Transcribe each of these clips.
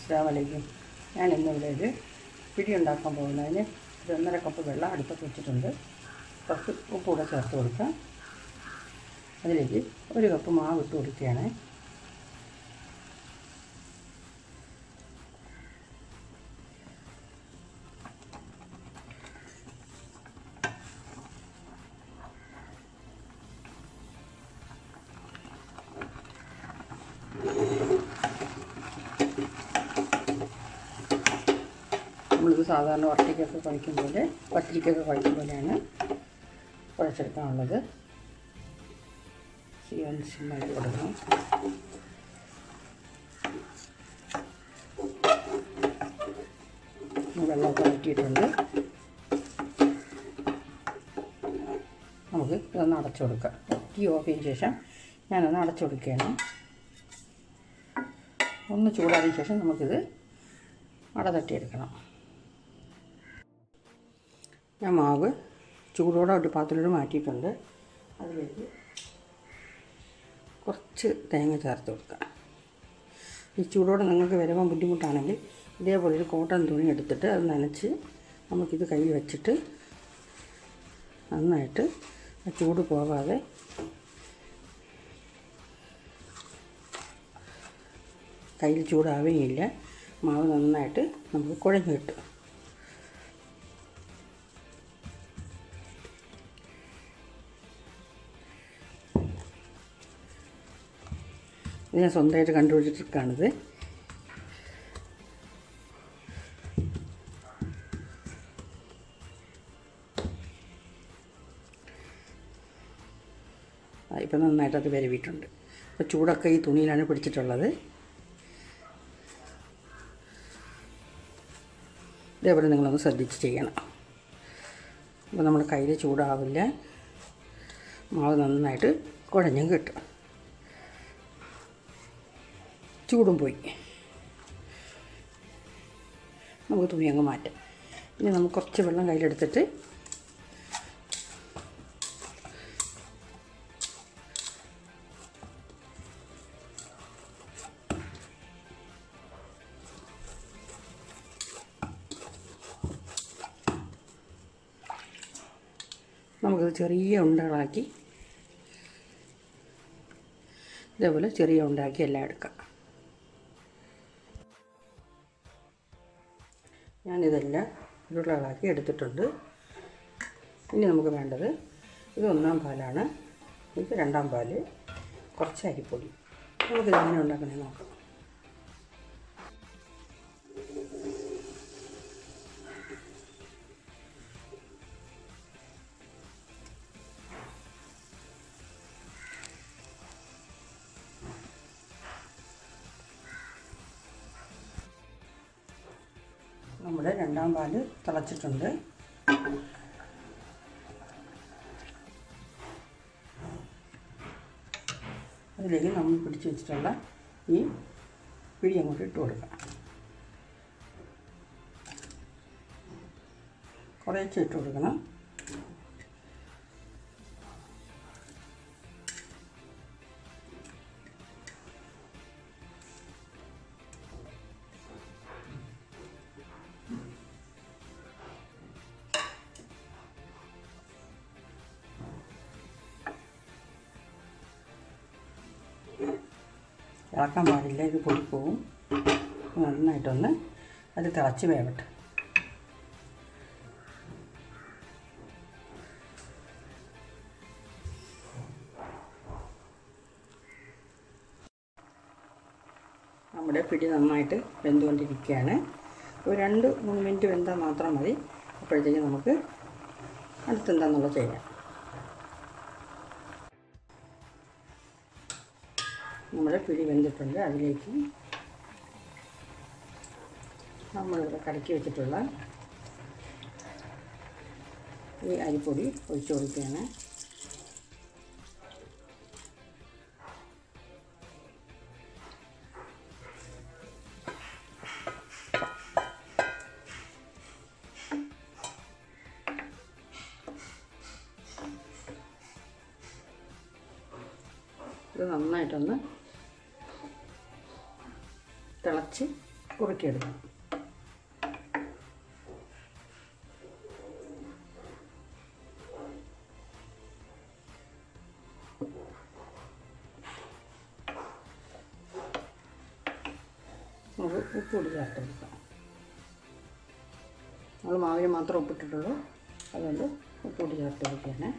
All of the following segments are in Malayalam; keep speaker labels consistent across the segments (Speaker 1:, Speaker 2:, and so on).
Speaker 1: അസ്സാമലൈക്കും ഞാൻ ഇന്നിവിടെ ഒരു പിടി ഉണ്ടാക്കാൻ പോകുന്നതിന് ഒരു ഒന്നര കപ്പ് വെള്ളം അടുപ്പത്ത് വെച്ചിട്ടുണ്ട് കുറച്ച് ഉപ്പ് കൂടെ ചേർത്ത് കൊടുക്കാം അതിലേക്ക് ഒരു കപ്പ് മാവ് ഇട്ട് കൊടുക്കുകയാണ് നമ്മളിത് സാധാരണ വട്ടിക്കൊക്കെ കുഴയ്ക്കും പോലെ പത്തിരിക്കൊക്കെ കുഴയ്ക്കും പോലെയാണ് കുഴച്ചെടുക്കാനുള്ളത് ചെയ്യാൻ സിമ്മായിട്ട് കൊടുക്കണം വെള്ളമൊക്കെ ഊറ്റിയിട്ടുണ്ട് നമുക്ക് ഇതൊന്ന് അടച്ചു കൊടുക്കാം തീ ഓഫ് ചെയ്തതിന് ശേഷം ഞാനൊന്ന് അടച്ചു കൊടുക്കുകയാണ് ഒന്ന് ചൂടാതിന് ശേഷം നമുക്കിത് അട തട്ടിയെടുക്കണം ഞാൻ മാവ് ചൂടോടെ ഒരു പാത്രത്തിലോട്ട് മാറ്റിയിട്ടുണ്ട് അതിലേക്ക് കുറച്ച് തേങ്ങ ചേർത്ത് കൊടുക്കാം ഈ ചൂടോടെ നിങ്ങൾക്ക് വരുമ്പോൾ ബുദ്ധിമുട്ടാണെങ്കിൽ ഇതേപോലെ ഒരു കോട്ടൺ തുണി എടുത്തിട്ട് അത് നനച്ച് നമുക്കിത് കയ്യിൽ വെച്ചിട്ട് നന്നായിട്ട് ആ ചൂട് പോകാതെ കയ്യിൽ ചൂടാവുകയില്ല മാവ് നന്നായിട്ട് നമുക്ക് കുഴഞ്ഞ് കിട്ടും ഇത് ഞാൻ സ്വന്തമായിട്ട് കണ്ടുപിടിച്ചിട്ടാണിത് ഇപ്പം നന്നായിട്ട് അത് വരവിയിട്ടുണ്ട് അപ്പോൾ ചൂടൊക്കെ ഈ തുണിയിലാണ് പിടിച്ചിട്ടുള്ളത് ഇതേപോലെ നിങ്ങളൊന്ന് ശ്രദ്ധിച്ച് ചെയ്യണം അപ്പോൾ നമ്മുടെ കയ്യിൽ ചൂടാവില്ല മാവ് നന്നായിട്ട് കുഴഞ്ഞും കിട്ടും ചൂടും പോയി നമുക്ക് തുണി അങ്ങ് മാറ്റാം ഇനി നമുക്ക് കുറച്ച് വെള്ളം കയ്യിലെടുത്തിട്ട് നമുക്കിത് ചെറിയ ഉണ്ടകളാക്കി ഇതേപോലെ ചെറിയ ഉണ്ടാക്കി എല്ലാം എടുക്കാം ഞാനിതെല്ലാം ഉരുളകളാക്കി എടുത്തിട്ടുണ്ട് ഇനി നമുക്ക് വേണ്ടത് ഇത് ഒന്നാം പാലാണ് ഇത് രണ്ടാം പാല് കുറച്ച് അരിപ്പൊടി നമുക്കിത് എങ്ങനെ ഉണ്ടാക്കണേ നോക്കാം നമ്മുടെ രണ്ടാം പാല് തിളച്ചിട്ടുണ്ട് അതിലേക്ക് നമ്മൾ പിടിച്ച് വെച്ചിട്ടുള്ള ഈ പിടി അങ്ങോട്ട് ഇട്ട് കൊടുക്കാം കുറേശ്ശെ ഇട്ട് കൊടുക്കണം ഇളക്കാൻ പാടില്ല ഇത് പൊടിപ്പോവും നന്നായിട്ടൊന്ന് അത് തിളച്ച് വേവട്ടെ നമ്മുടെ പിടി നന്നായിട്ട് വെന്തുകൊണ്ടിരിക്കുകയാണ് ഒരു രണ്ട് മൂന്ന് മിനിറ്റ് വെന്താൽ മാത്രം മതി അപ്പോഴത്തേക്കും നമുക്ക് അടുത്തെന്താണെന്നുള്ളത് ചെയ്യാം നമ്മുടെ പിടി വെന്തിട്ടുണ്ട് അതിലേക്ക് നമ്മളിവിടെ കടക്കി വെച്ചിട്ടുള്ള ഈ അരിപ്പൊടി ഒഴിച്ചു കൊടുക്കുകയാണ് ഇത് നന്നായിട്ടൊന്ന് തിളച്ച് കുറുക്കിയെടുക്കാം നമുക്ക് ഉപ്പ് കൂടി ചേർത്ത് കൊടുക്കാം നമ്മൾ മാവിന് മാത്രം ഉപ്പിട്ടിട്ടുള്ളൂ അതുകൊണ്ട് ഉപ്പ് കൂടി ചേർത്ത് കൊടുക്കുകയാണ്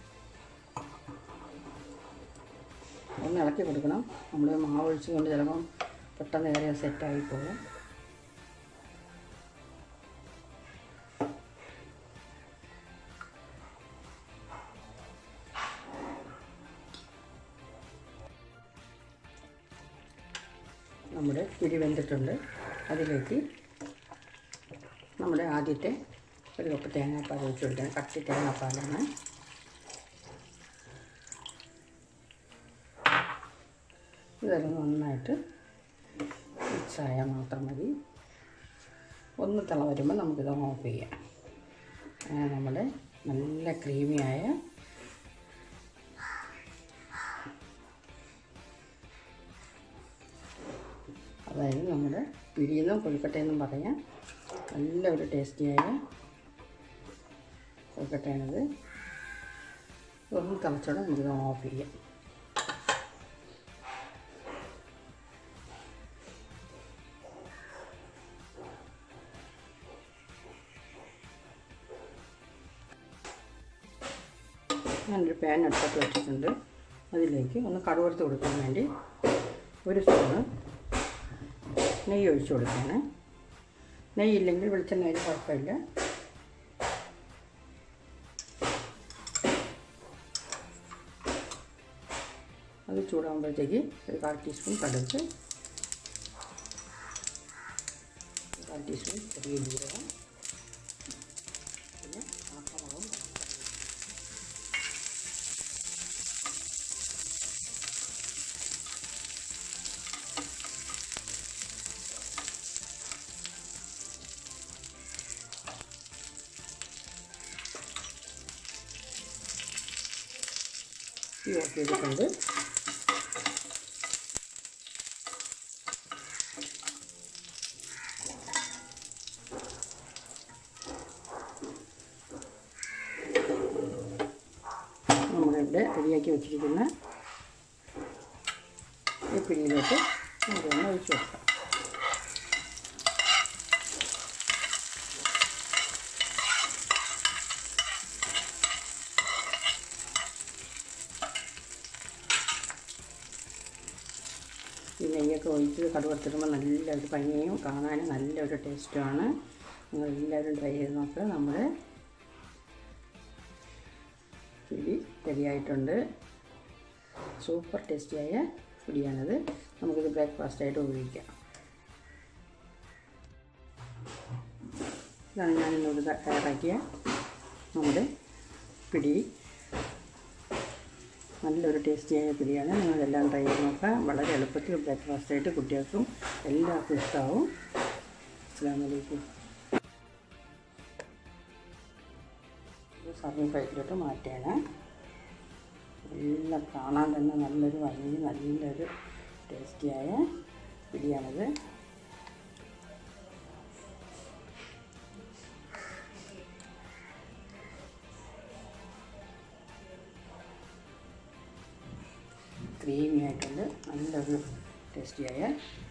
Speaker 1: ഒന്ന് ഇളക്കി കൊടുക്കണം നമ്മൾ മാവ് ഒഴിച്ചുകൊണ്ട് ചിലപ്പം പെട്ടെന്ന് ഏറിയ സെറ്റായി പോകും നമ്മുടെ പിടി വെന്തിട്ടുണ്ട് അതിലേക്ക് നമ്മുടെ ആദ്യത്തെ ഒരു കപ്പ് തേങ്ങാപ്പാൽ ഒഴിച്ച് കൊടുക്കണം കട്ടി തേങ്ങാപ്പാലാണ് ഇതെല്ലാം നന്നായിട്ട് മിക്സായാൽ മാത്രം മതി ഒന്ന് തിള വരുമ്പോൾ നമുക്കിത് ഓഫ് ചെയ്യാം അങ്ങനെ നമ്മുടെ നല്ല ക്രീമിയായ അതായത് നമ്മുടെ പിടിയെന്നും കൊഴുക്കട്ടയെന്നും പറയാം നല്ല ഒരു ടേസ്റ്റിയായ കൊഴുക്കട്ടയാണിത് ഒന്ന് തിളച്ചോടെ നമുക്കിത് ഓഫ് ചെയ്യാം ഞാനൊരു പാൻ അടുപ്പത്ത് വെച്ചിട്ടുണ്ട് അതിലേക്ക് ഒന്ന് കടുവറുത്ത് കൊടുക്കാൻ വേണ്ടി ഒരു സ്പൂണ് നെയ്യ് ഒഴിച്ച് കൊടുക്കുകയാണ് നെയ്യില്ലെങ്കിൽ വെളിച്ചെണ്ണ അതിന് കുഴപ്പമില്ല അത് ചൂടാകുമ്പോഴത്തേക്ക് ഒരു കാൽ ടീസ്പൂൺ കടുക് ഒരു കാൽ ടീസ്പൂൺ ചെറിയ ജീരകം പിന്നെ ആപ്പമുളകും തീ ഓഫ് ചെയ്തിട്ടുണ്ട് നമ്മളിവിടെ റെഡിയാക്കി വെച്ചിരിക്കുന്ന ഈ പിടിയിലോട്ട് നമുക്കൊന്ന് ഒഴിച്ച് കൊടുക്കാം ഈ നെയ്യൊക്കെ ഒഴിച്ച് കടുവറുത്തിടുമ്പോൾ നല്ലൊരു ഭംഗിയും കാണാനും നല്ലൊരു ടേസ്റ്റുമാണ് നിങ്ങൾ എല്ലാവരും ട്രൈ ചെയ്ത് നോക്കുക നമ്മുടെ പിടി റെഡിയായിട്ടുണ്ട് സൂപ്പർ ടേസ്റ്റിയായ പിടിയാണിത് നമുക്കിത് ബ്രേക്ക്ഫാസ്റ്റായിട്ട് ഉപയോഗിക്കാം ഇതാണ് ഞാനിന്നോട് തയ്യാറാക്കിയ നമ്മുടെ പിടി നല്ലൊരു ടേസ്റ്റിയായ പിടിയാണ് നിങ്ങളെല്ലാം ട്രൈ ചെയ്ത് നോക്കാം വളരെ എളുപ്പത്തിൽ ബ്രേക്ക്ഫാസ്റ്റായിട്ട് കുട്ടികൾക്കും എല്ലാവർക്കും ഇഷ്ടമാവും അസ്സാം വലൈക്കും സർവിങ് പ്ലേറ്റിലോട്ട് മാറ്റുകയാണ് എല്ലാം കാണാൻ തന്നെ നല്ലൊരു ഭംഗി നല്ലൊരു ടേസ്റ്റിയായ പിടിയാണിത് ക്രീമി ആയിട്ടുണ്ട് നല്ലൊരു ടേസ്റ്റിയായ